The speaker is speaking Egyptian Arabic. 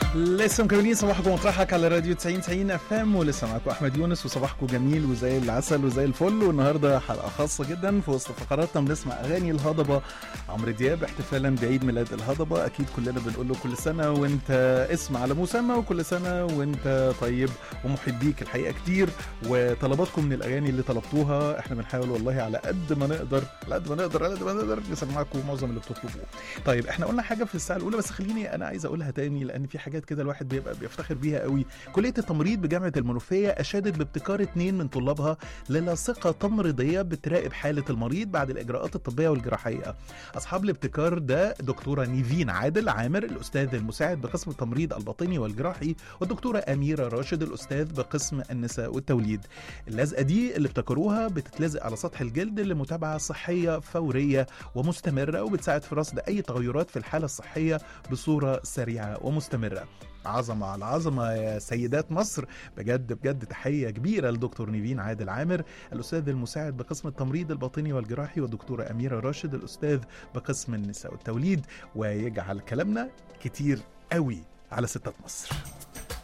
لسه مكملين صباحكم مطرحك على راديو 90 90 اف ام ولسه معاكم احمد يونس وصباحكم جميل وزي العسل وزي الفل والنهارده حلقه خاصه جدا في وسط فقراتنا بنسمع اغاني الهضبه عمرو دياب احتفالا بعيد ميلاد الهضبه اكيد كلنا بنقول له كل سنه وانت اسم على مسمى وكل سنه وانت طيب ومحبيك الحقيقه كتير وطلباتكم من الاغاني اللي طلبتوها احنا بنحاول والله على قد ما نقدر على قد ما نقدر على قد ما نقدر نسمعكم معظم اللي بتطلبوه طيب احنا قلنا حاجه في الساعه الاولى بس خليني انا عايز اقولها تاني لان في حاجات كده الواحد بيبقى بيفتخر بيها قوي كليه التمريض بجامعه المنوفيه اشادت بابتكار اثنين من طلابها للاصقه تمريضيه بتراقب حاله المريض بعد الاجراءات الطبيه والجراحيه اصحاب الابتكار ده دكتوره نيفين عادل عامر الاستاذ المساعد بقسم التمريض الباطني والجراحي والدكتوره اميره راشد الاستاذ بقسم النساء والتوليد اللزقه دي اللي ابتكروها بتتلزق على سطح الجلد لمتابعه صحيه فوريه ومستمره وبتساعد في رصد اي تغيرات في الحاله الصحيه بصوره سريعه ومستمره عظمة على عظمة يا سيدات مصر بجد بجد تحية كبيرة لدكتور نيفين عادل عامر الأستاذ المساعد بقسم التمريض الباطني والجراحي والدكتورة أميرة راشد الأستاذ بقسم النساء والتوليد ويجعل كلامنا كتير قوي على ستات مصر